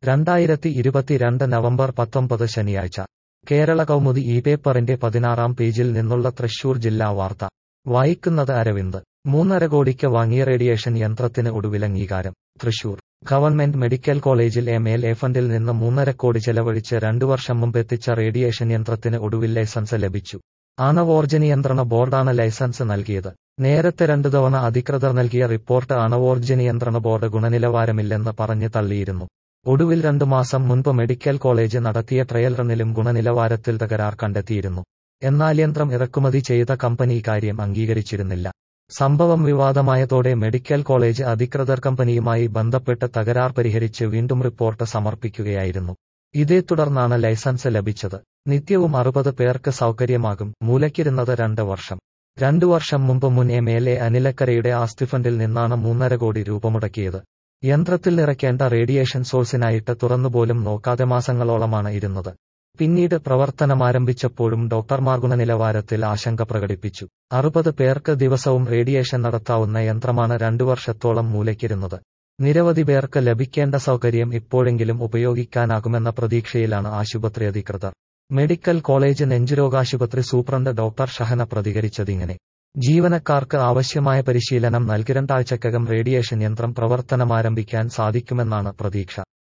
രണ്ടായിരത്തി ഇരുപത്തിരണ്ട് നവംബർ പത്തൊമ്പത് ശനിയാഴ്ച കേരള കൗമുദി ഈ പേപ്പറിന്റെ പതിനാറാം പേജിൽ നിന്നുള്ള തൃശൂർ ജില്ലാ വാർത്ത വായിക്കുന്നത് അരവിന്ദ് മൂന്നര കോടിക്ക് വാങ്ങിയ റേഡിയേഷൻ യന്ത്രത്തിന് ഒടുവിലംഗീകാരം തൃശൂർ ഗവൺമെന്റ് മെഡിക്കൽ കോളേജിൽ എം എൽ എ ഫണ്ടിൽ നിന്ന് മൂന്നര കോടി ചെലവഴിച്ച് രണ്ടു വർഷം മുമ്പ് എത്തിച്ച റേഡിയേഷൻ യന്ത്രത്തിന് ഒടുവിൽ ലൈസൻസ് ലഭിച്ചു ആണവോർജ നിയന്ത്രണ ബോർഡാണ് ലൈസൻസ് നൽകിയത് നേരത്തെ രണ്ടു തവണ അധികൃതർ നൽകിയ റിപ്പോർട്ട് ആണവോർജ നിയന്ത്രണ ബോർഡ് ഗുണനിലവാരമില്ലെന്ന് പറഞ്ഞ് തള്ളിയിരുന്നു ഒടുവിൽ രണ്ടു മാസം മുൻപ് മെഡിക്കൽ കോളേജ് നടത്തിയ ട്രയൽ റണ്ണിലും ഗുണനിലവാരത്തിൽ തകരാർ കണ്ടെത്തിയിരുന്നു എന്നാൽ യന്ത്രം ഇറക്കുമതി ചെയ്ത കമ്പനി ഇക്കാര്യം അംഗീകരിച്ചിരുന്നില്ല സംഭവം വിവാദമായതോടെ മെഡിക്കൽ കോളേജ് അധികൃതർ കമ്പനിയുമായി ബന്ധപ്പെട്ട് തകരാർ പരിഹരിച്ച് വീണ്ടും റിപ്പോർട്ട് സമർപ്പിക്കുകയായിരുന്നു ഇതേ തുടർന്നാണ് ലൈസൻസ് ലഭിച്ചത് നിത്യവും അറുപത് പേർക്ക് സൗകര്യമാകും മൂലക്കിരുന്നത് രണ്ട് വർഷം രണ്ടു വർഷം മുമ്പ് മുൻ എം എൽ എ അനിലക്കരയുടെ ആസ്തി ഫണ്ടിൽ നിന്നാണ് മൂന്നര കോടി രൂപ മുടക്കിയത് യന്ത്രത്തിൽ നിറയ്ക്കേണ്ട റേഡിയേഷൻ സോഴ്സിനായിട്ട് തുറന്നുപോലും നോക്കാതെ മാസങ്ങളോളമാണ് ഇരുന്നത് പിന്നീട് പ്രവർത്തനമാരംഭിച്ചപ്പോഴും ഡോക്ടർമാർ ഗുണനിലവാരത്തിൽ ആശങ്ക പ്രകടിപ്പിച്ചു അറുപത് പേർക്ക് ദിവസവും റേഡിയേഷൻ നടത്താവുന്ന യന്ത്രമാണ് രണ്ടു വർഷത്തോളം മൂലയ്ക്കിരുന്നത് നിരവധി പേർക്ക് ലഭിക്കേണ്ട സൗകര്യം ഇപ്പോഴെങ്കിലും ഉപയോഗിക്കാനാകുമെന്ന പ്രതീക്ഷയിലാണ് ആശുപത്രി അധികൃതർ മെഡിക്കൽ കോളേജ് നെഞ്ചുരോഗാശുപത്രി സൂപ്രണ്ട് ഡോക്ടർ ഷഹന പ്രതികരിച്ചതിങ്ങനെ ജീവനക്കാർക്ക് ആവശ്യമായ പരിശീലനം നൽകി രണ്ടാഴ്ചക്കകം റേഡിയേഷൻ യന്ത്രം പ്രവർത്തനമാരംഭിക്കാൻ സാധിക്കുമെന്നാണ് പ്രതീക്ഷ